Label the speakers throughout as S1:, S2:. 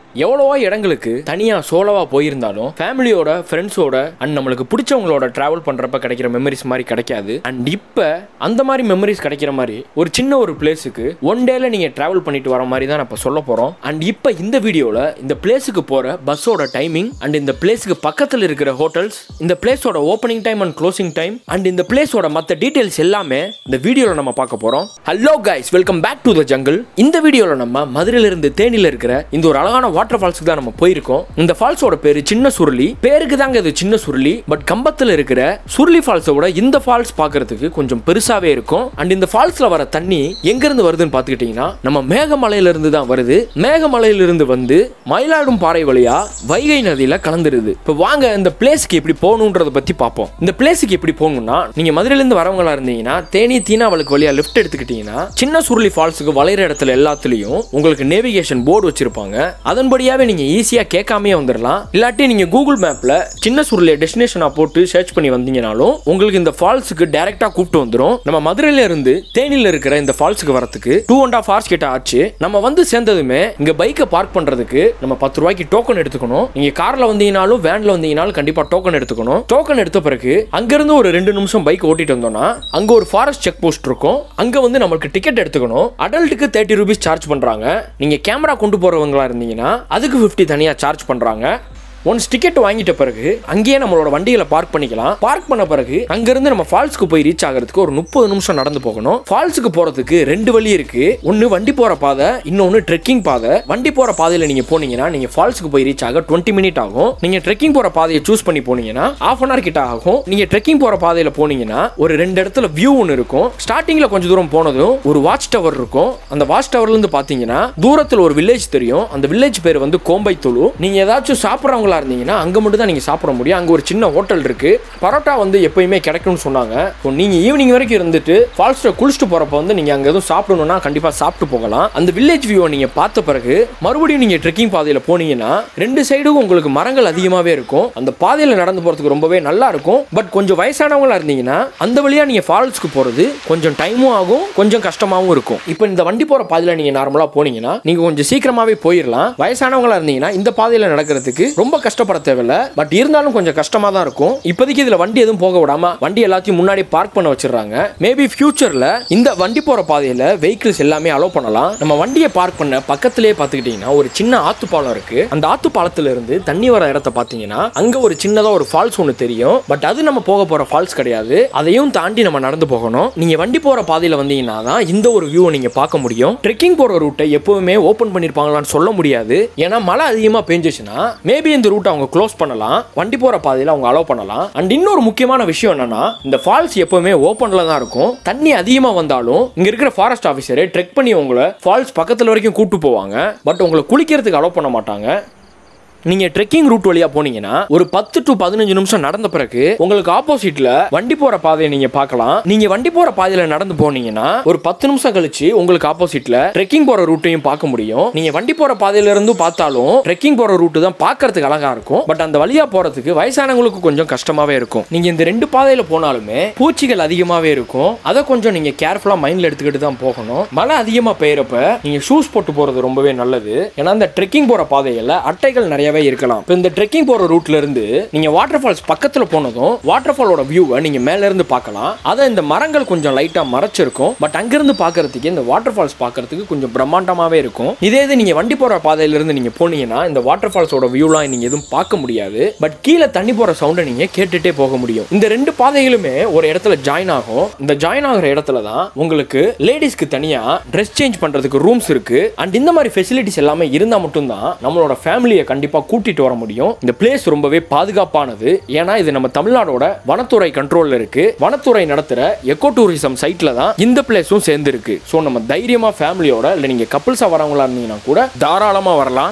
S1: எவ்வளவோ இடங்களுக்கு தனியா சோலவா போயிருந்தாலும் ஃபேமிலியோட ஃப்ரெண்ட்ஸோட அண்ட் நம்மளுக்கு பிடிச்சவங்களோட டிராவல் பண்றப்ப கிடைக்கிற மெமரிஸ் மாதிரி கிடைக்காது அண்ட் இப்ப அந்த மாதிரி மெமரிஸ் கிடைக்கிற மாதிரி ஒரு சின்ன ஒரு பிளேஸுக்கு ஒன் டேல நீங்க டிராவல் பண்ணிட்டு வர மாதிரி தான் நான் இப்ப சொல்ல போறோம் அண்ட் இப்ப இந்த வீடியோல இந்த பிளேஸுக்கு போற பஸ்ஸோட டைமிங் அண்ட் இந்த பிளேஸுக்கு பக்கத்துல இருக்கிற ஹோட்டல்ஸ் இந்த பிளேஸோட opening time and closing time and இந்த பிளேஸோட மத்த டீடைல்ஸ் எல்லாமே இந்த வீடியோல நம்ம பார்க்க போறோம் hello guys welcome back to the jungle இந்த வீடியோல நம்ம மதுரையில இருந்து தேனியில இருக்கிற இந்த ஒரு அழகான வாட்டர் ஃபால்ஸ்க்கு தான் நம்ம போயிருக்கோம் இந்த ஃபால்ஸோட பேரு சின்ன சுருளி பேருக்கு தாங்க இது சின்ன சுருளி பட் கம்பத்துல இருக்கிற சுருளி ஃபால்ஸை விட இந்த ஃபால்ஸ் பார்க்கிறதுக்கு கொஞ்சம் பெருசாவே இருக்கும் அண்ட் இந்த ஃபால்ஸ்ல வர தண்ணி எங்க இருந்து வருதுன்னு பார்த்துக்கிட்டீங்கன்னா நம்ம மேகமலையில இருந்து தான் வருது மேகமலையில இருந்து வந்து மயிலாடும் பாறை வழியா வைகை நதியில கலந்துருது இப்போ வாங்க இந்த பிளேஸ்க்கு எப்படி போகணுன்றத பத்தி பார்ப்போம் இந்த பிளேஸுக்கு எப்படி போகணும்னா நீங்க மதுரையில இருந்து வரவங்களா இருந்தீங்கன்னா தேனி தீனாவளுக்கு வழியா லெஃப்ட் எடுத்துக்கிட்டீங்கன்னா சின்ன சுருளி ஃபால்ஸுக்கு வளையிற இடத்துல எல்லாத்துலயும் உங்களுக்கு நேவிகேஷன் போர்டு வச்சிருப்பாங்க அதன்படியாவே நீங்க ஈஸியா கேட்காமயே வந்துடலாம் இல்லாட்டி நீங்க கூகுள் மேப்ல சின்ன சுருளை டெஸ்டினேஷனா போட்டு சர்ச் பண்ணி வந்தீங்கனாலும் உங்களுக்கு இந்த ஃபால்ஸுக்கு டைரக்டா கூப்பிட்டு வந்துரும் நம்ம மதுரையில இருந்து தேனியில இருக்கிற இந்த ஃபால்ஸுக்கு வரதுக்கு டூ அண்ட் ஆஃப் ஹவர்ஸ் கிட்ட ஆச்சு நம்ம வந்து சேர்ந்ததுமே இங்க பைக்கை பார்க் பண்றதுக்கு நம்ம பத்து ரூபாய்க்கு டோக்கன் எடுத்துக்கணும் நீங்க கார்ல வந்தீங்கனாலும் வேன்ல வந்தீங்கனாலும் கண்டிப்பா டோக்கன் எடுத்துக்கணும் டோக்கன் எடுத்த பிறகு அங்கிருந்து ஒரு ரெண்டு நிமிஷம் பைக் ஓட்டிட்டு வந்தோம்னா அங்க ஒரு ஃபாரஸ்ட் செக் போஸ்ட் இருக்கும் அங்க வந்து நம்மளுக்கு டிக்கெட் எடுத்துக்கணும் அடல்ட்டுக்கு தேர்ட்டி ருபீஸ் சார்ஜ் பண்றாங்க நீங்க கேமரா கொண்டு போறவங்களா இருந்தீங்கன்னா அதுக்கு ஃபிஃப்டி தனியா சார்ஜ் பண்றாங்க ஒன்ஸ் டிக்கெட் வாங்கிட்ட பிறகு அங்கேயே நம்மளோட வண்டிகளை பார்க் பண்ணிக்கலாம் பார்க் பண்ண பிறகு அங்கிருந்து நம்ம ஃபால்ஸ்க்கு போய் ரீச் ஆகிறதுக்கு ஒரு முப்பது நிமிஷம் நடந்து போகணும் ஃபால்ஸுக்கு போறதுக்கு ரெண்டு வழி இருக்கு ஒன்னு வண்டி போற பாதை இன்னொன்னு ட்ரெக்கிங் பாதை வண்டி போற பாதையில நீங்க போனீங்கன்னா நீங்க ஃபால்ஸுக்கு போய் ரீச் ஆக டுவெண்ட்டி மினிட் ஆகும் நீங்க ட்ரெக்கிங் போற பாதையை சூஸ் பண்ணி போனீங்கன்னா ஆஃப் அன் ஹவர் கிட்ட ஆகும் நீங்க ட்ரெக்கிங் போற பாதையில போனீங்கன்னா ஒரு ரெண்டு இடத்துல வியூ ஒன்று இருக்கும் ஸ்டார்டிங்ல கொஞ்சம் தூரம் போனதும் ஒரு வாட்ச் டவர் இருக்கும் அந்த வாட்ச் டவர்ல இருந்து பாத்தீங்கன்னா தூரத்துல ஒரு வில்லேஜ் தெரியும் அந்த வில்லேஜ் பேர் வந்து கோம்பைத்துளு நீங்க ஏதாச்சும் சாப்பிட்றவங்களா இருந்தீங்கன்னா அங்க மட்டும் தான் நீங்க சாப்பிட முடியும் அங்க ஒரு சின்ன ஹோட்டல் இருக்கு பரோட்டா வந்து எப்பயுமே கிடைக்கும்னு சொன்னாங்க இப்போ நீங்க ஈவினிங் வரைக்கும் இருந்துட்டு ஃபால்ஸ்ல குளிச்சுட்டு போறப்ப வந்து நீங்க அங்க எதுவும் சாப்பிடணும்னா கண்டிப்பா சாப்பிட்டு போகலாம் அந்த வில்லேஜ் வியூவை நீங்க பார்த்த பிறகு மறுபடியும் நீங்க ட்ரெக்கிங் பாதையில போனீங்கன்னா ரெண்டு சைடும் உங்களுக்கு மரங்கள் அதிகமாவே இருக்கும் அந்த பாதையில நடந்து போறதுக்கு ரொம்பவே நல்லா இருக்கும் பட் கொஞ்சம் வயசானவங்களா இருந்தீங்கன்னா அந்த வழியா நீங்க ஃபால்ஸ்க்கு போறது கொஞ்சம் டைமும் ஆகும் கொஞ்சம் கஷ்டமாவும் இருக்கும் இப்போ இந்த வண்டி போற பாதையில நீங்க நார்மலா போனீங்கன்னா நீங்க கொஞ்சம் சீக்கிரமாவே போயிடலாம் வயசானவங்களா இருந்தீங்கன்னா இந்த பாதையில நடக்கிறதுக்கு ரொம்ப கஷ்டப்பட தேவையில்ல பட் இருந்தாலும் கொஞ்சம் கஷ்டமா தான் இருக்கும் இப்போதைக்கு இதுல வண்டி எதுவும் போக விடாம வண்டி எல்லாத்தையும் முன்னாடி பார்க் பண்ண வச்சிடுறாங்க மேபி ஃபியூச்சர்ல இந்த வண்டி போற பாதையில வெஹிக்கிள்ஸ் எல்லாமே அலோவ் பண்ணலாம் நம்ம வண்டியை பார்க் பண்ண பக்கத்திலேயே பார்த்துக்கிட்டீங்கன்னா ஒரு சின்ன ஆத்து பாலம் இருக்கு அந்த ஆத்து பாலத்துல இருந்து தண்ணி வர இடத்த பார்த்தீங்கன்னா அங்க ஒரு சின்னதா ஒரு ஃபால்ஸ் ஒன்று தெரியும் பட் அது நம்ம போக போற ஃபால்ஸ் கிடையாது அதையும் தாண்டி நம்ம நடந்து போகணும் நீங்க வண்டி போற பாதையில வந்தீங்கன்னா தான் இந்த ஒரு வியூவை நீங்க பார்க்க முடியும் ட்ரெக்கிங் போற ரூட்டை எப்பவுமே ஓப்பன் பண்ணிருப்பாங்களான்னு சொல்ல முடியாது ஏன்னா மழை அதிகமா பெஞ்சிச்சுன்னா மேபி இந்த ரூட் அவங்க க்ளோஸ் பண்ணலாம் வண்டி போற பாதையில அவங்க அலோவ் பண்ணலாம் அண்ட் இன்னொரு முக்கியமான விஷயம் என்னன்னா இந்த ஃபால்ஸ் எப்பவுமே ஓப்பன்ல தான் இருக்கும் தண்ணி அதிகமா வந்தாலும் இங்க இருக்கிற ஃபாரஸ்ட் ஆஃபீஸரே ட்ரெக் பண்ணி உங்களை ஃபால்ஸ் பக்கத்துல வரைக்கும் கூட்டு போவாங்க பட் உங்களை குளிக்கிறதுக்கு அலோவ் பண்ண மாட்டாங்க நீங்க ட்ரெக்கிங் ரூட் வழியா போனீங்கன்னா ஒரு பத்து டு பதினஞ்சு நிமிஷம் நடந்த பிறகு உங்களுக்கு ஆப்போசிட்ல வண்டி போற பாதையை நீங்க பார்க்கலாம் நீங்க வண்டி போற பாதையில நடந்து போனீங்கன்னா ஒரு பத்து நிமிஷம் கழிச்சு உங்களுக்கு ஆப்போசிட்ல ட்ரெக்கிங் போற ரூட்டையும் பார்க்க முடியும் நீங்க வண்டி போற பாதையில இருந்து பார்த்தாலும் ட்ரெக்கிங் போற ரூட் தான் பார்க்கிறதுக்கு அழகா இருக்கும் பட் அந்த வழியா போறதுக்கு வயசானவங்களுக்கு கொஞ்சம் கஷ்டமாவே இருக்கும் நீங்க இந்த ரெண்டு பாதையில போனாலுமே பூச்சிகள் அதிகமாவே இருக்கும் அதை கொஞ்சம் நீங்க கேர்ஃபுல்லா மைண்ட்ல எடுத்துக்கிட்டு தான் போகணும் மழை அதிகமா பெய்யறப்ப நீங்க ஷூஸ் போட்டு போறது ரொம்பவே நல்லது ஏன்னா இந்த ட்ரெக்கிங் போற பாதையில அட்டைகள் நிறையவே இருக்கலாம் இப்போ இந்த ட்ரெக்கிங் போற ரூட்ல இருந்து நீங்க வாட்டர் ஃபால்ஸ் பக்கத்துல போனதும் வாட்டர் ஃபாலோட வியூவை நீங்க மேல இருந்து பார்க்கலாம் அதை இந்த மரங்கள் கொஞ்சம் லைட்டா மறைச்சிருக்கும் பட் அங்கிருந்து பார்க்கறதுக்கு இந்த வாட்டர் ஃபால்ஸ் பார்க்கறதுக்கு கொஞ்சம் பிரம்மாண்டமாவே இருக்கும் இதே இது நீங்க வண்டி போற பாதையில இருந்து நீங்க போனீங்கன்னா இந்த வாட்டர் ஃபால்ஸோட வியூலாம் நீங்க எதுவும் பார்க்க முடியாது பட் கீழே தண்ணி போற சவுண்டை நீங்க கேட்டுட்டே போக முடியும் இந்த ரெண்டு பாதைகளுமே ஒரு இடத்துல ஜாயின் ஆகும் இந்த ஜாயின் ஆகிற இடத்துல தான் உங்களுக்கு லேடிஸ்க்கு தனியா ட்ரெஸ் சேஞ்ச் பண்றதுக்கு ரூம்ஸ் இருக்கு அண்ட் இந்த மாதிரி ஃபெசிலிட்டிஸ் எல்லாமே இருந்தா மட்டும்தான் நம்மளோட ஃபேமிலியை கண்டிப்பா கூட்டிட்டு வர முடியும் இந்த பிளேஸ் ரொம்பவே பாதுகாப்பானது ஏன்னா இது நம்ம தமிழ்நாடோட வனத்துறை கண்ட்ரோல்ல இருக்கு வனத்துறை நடத்துற எக்கோ டூரிசம் சைட்ல தான் இந்த பிளேஸும் சேர்ந்து இருக்கு ஸோ நம்ம தைரியமா ஃபேமிலியோட இல்லை நீங்க கப்பிள்ஸா வரவங்களா இருந்தீங்கன்னா கூட தாராளமா வரலாம்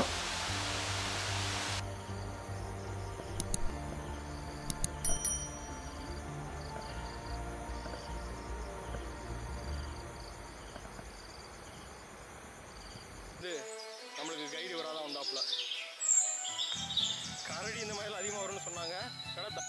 S1: நம்மளுக்கு கைடு வராதான் வந்தாப்புல கரடி இந்த மாதிரிலாம் அதிகமாக வரும்னு சொன்னாங்க கடை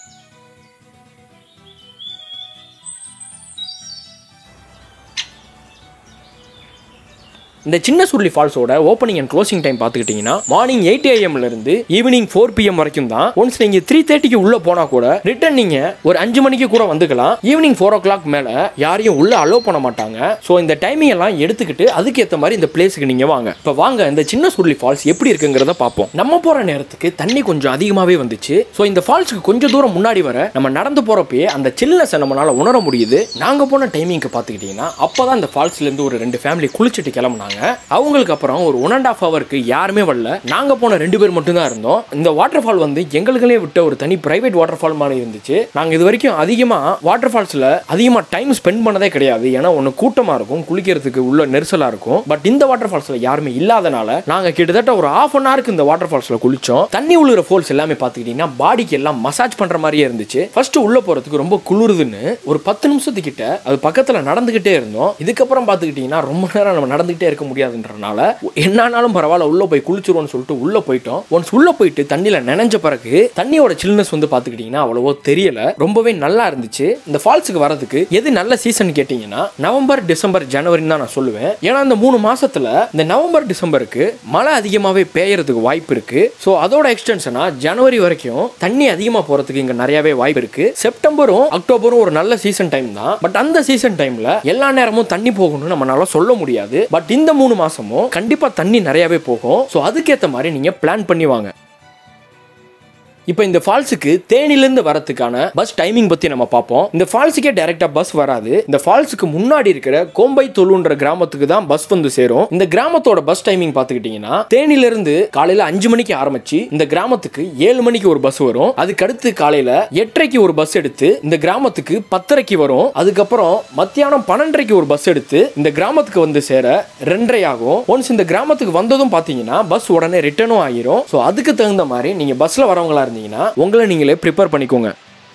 S1: இந்த சின்ன சுருளி ஃபால்ஸோட ஓப்பனிங் அண்ட் க்ளோசிங் டைம் பார்த்துக்கிட்டிங்கன்னா மார்னிங் எயிட் ஏஎம்ல இருந்து ஈவினிங் ஃபோர் பிஎம் வரைக்கும் தான் ஒன்ஸ் நீங்கள் த்ரீ தேர்ட்டிக்கு உள்ள போனா கூட ரிட்டர்ன் நீங்க ஒரு அஞ்சு மணிக்கு கூட வந்துக்கலாம் ஈவினிங் ஃபோர் ஓ கிளாக் மேல யாரையும் உள்ள அலோவ் பண்ண மாட்டாங்க ஸோ இந்த டைமிங் எல்லாம் எடுத்துக்கிட்டு அதுக்கேற்ற மாதிரி இந்த பிளேஸுக்கு நீங்க வாங்க இப்போ வாங்க இந்த சின்ன சுருளி ஃபால்ஸ் எப்படி இருக்குங்கிறத பார்ப்போம் நம்ம போற நேரத்துக்கு தண்ணி கொஞ்சம் அதிகமாகவே வந்துச்சு ஸோ இந்த ஃபால்ஸுக்கு கொஞ்சம் தூரம் முன்னாடி வர நம்ம நடந்து போறப்பயே அந்த சில்னஸை நம்மளால உணர முடியுது நாங்க போன டைமிங்க்கு பார்த்துக்கிட்டிங்கன்னா அப்பதான் இந்த ஃபால்ஸ்ல இருந்து ஒரு ரெண்டு ஃபேமிலி குளிச்சுட்டு கிளம்புனாங்க அவங்களுக்கு அப்புறம் ஒரு ஒன் அண்ட் ஆஃப் ஹவருக்கு யாருமே வரல நாங்க போன ரெண்டு பேர் மட்டும் தான் இருந்தோம் இந்த வாட்டர் ஃபால் வந்து எங்களுக்குள்ளே விட்ட ஒரு தனி பிரைவேட் வாட்டர் ஃபால் மாதிரி இருந்துச்சு நாங்க இது வரைக்கும் அதிகமா வாட்டர் ஃபால்ஸ்ல அதிகமா டைம் ஸ்பெண்ட் பண்ணதே கிடையாது ஏன்னா ஒன்று கூட்டமா இருக்கும் குளிக்கிறதுக்கு உள்ள நெரிசலா இருக்கும் பட் இந்த வாட்டர் ஃபால்ஸ்ல யாருமே இல்லாதனால நாங்க கிட்டத்தட்ட ஒரு ஹாஃப் அன் ஹவருக்கு இந்த வாட்டர் ஃபால்ஸ்ல குளிச்சோம் தண்ணி உள்ள ஃபால்ஸ் எல்லாமே பார்த்துக்கிட்டீங்கன்னா பாடிக்கு எல்லாம் மசாஜ் பண்ற மாதிரியே இருந்துச்சு ஃபர்ஸ்ட் உள்ள போறதுக்கு ரொம்ப குளிருதுன்னு ஒரு பத்து நிமிஷத்துக்கிட்ட அது பக்கத்துல நடந்துகிட்டே இருந்தோம் இதுக்கப்புறம் பார்த்துக்கிட்டீங்கன்னா ரொம்ப நேரம் நம்ம நடந்துகிட்டே இருக்க முடியாதுன்றனால என்னானாலும் பரவாயில்ல உள்ள போய் குளிச்சிருவோம்னு சொல்லிட்டு உள்ள போயிட்டோம் ஒன்ஸ் உள்ள போயிட்டு தண்ணியில நனைஞ்ச பிறகு தண்ணியோட சில்னஸ் வந்து பார்த்துக்கிட்டீங்கன்னா அவ்வளவோ தெரியல ரொம்பவே நல்லா இருந்துச்சு இந்த ஃபால்ஸுக்கு வரதுக்கு எது நல்ல சீசன் கேட்டிங்கன்னா நவம்பர் டிசம்பர் ஜனவரின்னு தான் நான் சொல்லுவேன் ஏன்னா இந்த மூணு மாசத்துல இந்த நவம்பர் டிசம்பருக்கு மழை அதிகமாகவே பெய்யறதுக்கு வாய்ப்பு இருக்கு ஸோ அதோட எக்ஸ்டென்ஷனா ஜனவரி வரைக்கும் தண்ணி அதிகமாக போறதுக்கு இங்க நிறையவே வாய்ப்பு இருக்கு செப்டம்பரும் அக்டோபரும் ஒரு நல்ல சீசன் டைம் தான் பட் அந்த சீசன் டைம்ல எல்லா நேரமும் தண்ணி போகணும்னு நம்மளால சொல்ல முடியாது பட் இந்த மூணு மாசமும் கண்டிப்பா தண்ணி நிறையவே போகும் ஸோ அதுக்கேற்ற மாதிரி நீங்க பிளான் பண்ணி வாங்க இப்போ இந்த ஃபால்ஸுக்கு தேனிலேருந்து வரதுக்கான பஸ் டைமிங் பற்றி நம்ம பார்ப்போம் இந்த ஃபால்ஸுக்கே டைரெக்டாக பஸ் வராது இந்த ஃபால்ஸுக்கு முன்னாடி இருக்கிற கோம்பை தொழுன்ற கிராமத்துக்கு தான் பஸ் வந்து சேரும் இந்த கிராமத்தோட பஸ் டைமிங் பார்த்துக்கிட்டிங்கன்னா தேனிலிருந்து காலையில் அஞ்சு மணிக்கு ஆரம்பிச்சு இந்த கிராமத்துக்கு ஏழு மணிக்கு ஒரு பஸ் வரும் அதுக்கு அடுத்து காலையில் எட்டரைக்கு ஒரு பஸ் எடுத்து இந்த கிராமத்துக்கு பத்தரைக்கு வரும் அதுக்கப்புறம் மத்தியானம் பன்னெண்டரைக்கு ஒரு பஸ் எடுத்து இந்த கிராமத்துக்கு வந்து சேர ரெண்டரை ஆகும் ஒன்ஸ் இந்த கிராமத்துக்கு வந்ததும் பார்த்தீங்கன்னா பஸ் உடனே ரிட்டர்னும் ஆகிரும் ஸோ அதுக்கு தகுந்த மாதிரி நீங்கள் பஸ்ஸில் வரவங்களா இருந்தீங்கன்னா உங்களை நீங்களே ப்ரிப்பேர் பண்ணிக்கோங்க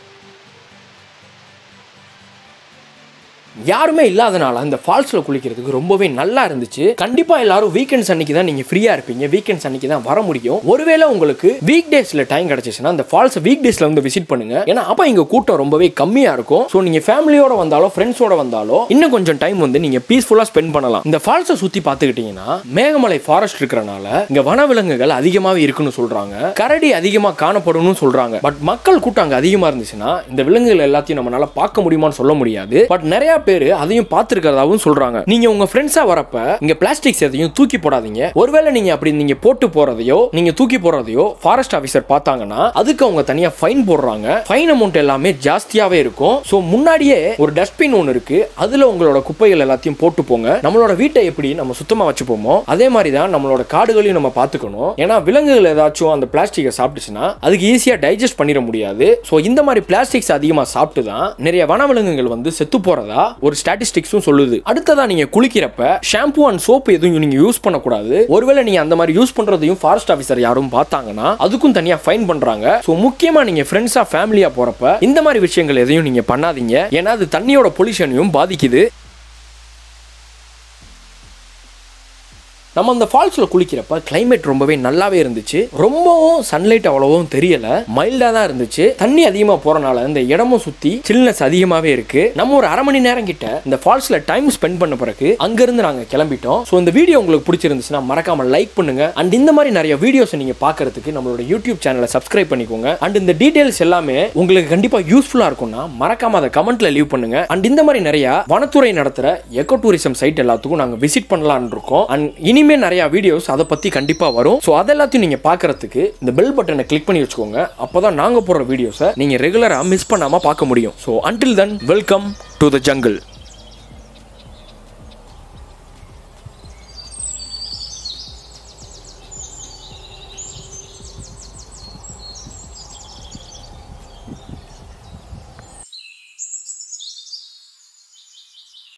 S1: யாருமே இல்லாதனால இந்த ஃபால்ஸில் குளிக்கிறதுக்கு ரொம்பவே நல்லா இருந்துச்சு கண்டிப்பாக எல்லாரும் வீக்கெண்ட்ஸ் அன்னைக்கு தான் நீங்கள் ஃப்ரீயாக இருப்பீங்க வீக்கெண்ட்ஸ் அன்னைக்கு தான் வர முடியும் ஒருவேளை உங்களுக்கு வீக் டேஸில் டைம் கிடச்சிச்சுன்னா இந்த ஃபால்ஸ் வீக் டேஸில் வந்து விசிட் பண்ணுங்க ஏன்னா அப்போ இங்கே கூட்டம் ரொம்பவே கம்மியாக இருக்கும் ஸோ நீங்கள் ஃபேமிலியோட வந்தாலோ ஃப்ரெண்ட்ஸோட வந்தாலோ இன்னும் கொஞ்சம் டைம் வந்து நீங்கள் பீஸ்ஃபுல்லாக ஸ்பெண்ட் பண்ணலாம் இந்த ஃபால்ஸை சுற்றி பார்த்துக்கிட்டிங்கன்னா மேகமலை ஃபாரஸ்ட் இருக்கிறனால இங்கே வனவிலங்குகள் அதிகமாகவே இருக்குன்னு சொல்கிறாங்க கரடி அதிகமாக காணப்படும்னு சொல்கிறாங்க பட் மக்கள் கூட்டம் அங்கே அதிகமாக இருந்துச்சுன்னா இந்த விலங்குகள் எல்லாத்தையும் நம்மளால பார்க்க முடியுமான்னு சொல்ல முடியாது பட் நிறைய பேர் அதையும் பார்த்துருக்கிறதாவும் சொல்றாங்க நீங்க உங்க ஃப்ரெண்ட்ஸா வரப்ப இங்க பிளாஸ்டிக்ஸ் எதையும் தூக்கி போடாதீங்க ஒருவேளை நீங்க அப்படி நீங்க போட்டு போறதையோ நீங்க தூக்கி போறதையோ ஃபாரஸ்ட் ஆஃபீஸர் பார்த்தாங்கன்னா அதுக்கு அவங்க தனியா ஃபைன் போடுறாங்க ஃபைன் அமௌண்ட் எல்லாமே ஜாஸ்தியாவே இருக்கும் ஸோ முன்னாடியே ஒரு டஸ்ட்பின் ஒன்று இருக்கு அதுல உங்களோட குப்பைகள் எல்லாத்தையும் போட்டு போங்க நம்மளோட வீட்டை எப்படி நம்ம சுத்தமா வச்சுப்போமோ அதே மாதிரி தான் நம்மளோட காடுகளையும் நம்ம பார்த்துக்கணும் ஏன்னா விலங்குகள் ஏதாச்சும் அந்த பிளாஸ்டிக்கை சாப்பிட்டுச்சுன்னா அதுக்கு ஈஸியாக டைஜஸ்ட் பண்ணிட முடியாது ஸோ இந்த மாதிரி பிளாஸ்டிக்ஸ் அதிகமாக சாப்பிட்டு தான் நிறைய வனவிலங்குகள் வந்து செத்து போறதா ஒரு ஸ்டாட்டிஸ்டிக்ஸும் சொல்லுது அடுத்ததா நீங்க குளிக்கிறப்ப ஷாம்பு அண்ட் சோப் எதுவும் நீங்க யூஸ் பண்ணக்கூடாது ஒருவேளை நீங்க அந்த மாதிரி யூஸ் பண்றதையும் ஃபாரஸ்ட் ஆஃபீஸர் யாரும் பார்த்தாங்கன்னா அதுக்கும் தனியா ஃபைன் பண்றாங்க ஸோ முக்கியமா நீங்க ஃப்ரெண்ட்ஸா ஃபேமிலியா போறப்ப இந்த மாதிரி விஷயங்கள் எதையும் நீங்க பண்ணாதீங்க ஏன்னா அது தண்ணியோட பொல்யூஷனையும் பாதிக்குது நம்ம அந்த ஃபால்ஸில் குளிக்கிறப்ப கிளைமேட் ரொம்பவே நல்லாவே இருந்துச்சு ரொம்பவும் சன்லைட் அவ்வளவும் தெரியல மைல்டாக தான் இருந்துச்சு தண்ணி அதிகமாக போகிறனால இந்த இடமும் சுற்றி சில்னஸ் அதிகமாகவே இருக்கு நம்ம ஒரு அரை மணி நேரம் கிட்ட இந்த ஃபால்ஸில் டைம் ஸ்பெண்ட் பண்ண பிறகு அங்கேருந்து நாங்கள் கிளம்பிட்டோம் ஸோ இந்த வீடியோ உங்களுக்கு பிடிச்சிருந்துச்சுன்னா மறக்காம லைக் பண்ணுங்க அண்ட் இந்த மாதிரி நிறைய வீடியோஸ் நீங்கள் பார்க்கறதுக்கு நம்மளோட யூடியூப் சேனலை சப்ஸ்கிரைப் பண்ணிக்கோங்க அண்ட் இந்த டீடைல்ஸ் எல்லாமே உங்களுக்கு கண்டிப்பாக யூஸ்ஃபுல்லாக இருக்கும்னா மறக்காம அதை கமெண்ட்ல லீவ் பண்ணுங்க அண்ட் இந்த மாதிரி நிறைய வனத்துறை நடத்துகிற எக்கோ டூரிசம் சைட் எல்லாத்துக்கும் நாங்கள் விசிட் பண்ணலாம்னு இருக்கோம் அண்ட் இனிமே நிறைய வீடியோஸ் அதை பற்றி கண்டிப்பாக வரும் ஸோ அதெல்லாத்தையும் நீங்கள் பார்க்கறதுக்கு இந்த பெல் பட்டனை கிளிக் பண்ணி வச்சுக்கோங்க அப்போ தான் நாங்கள் போடுற வீடியோஸை நீங்கள் ரெகுலராக மிஸ் பண்ணாமல் பார்க்க முடியும் so until then welcome to the jungle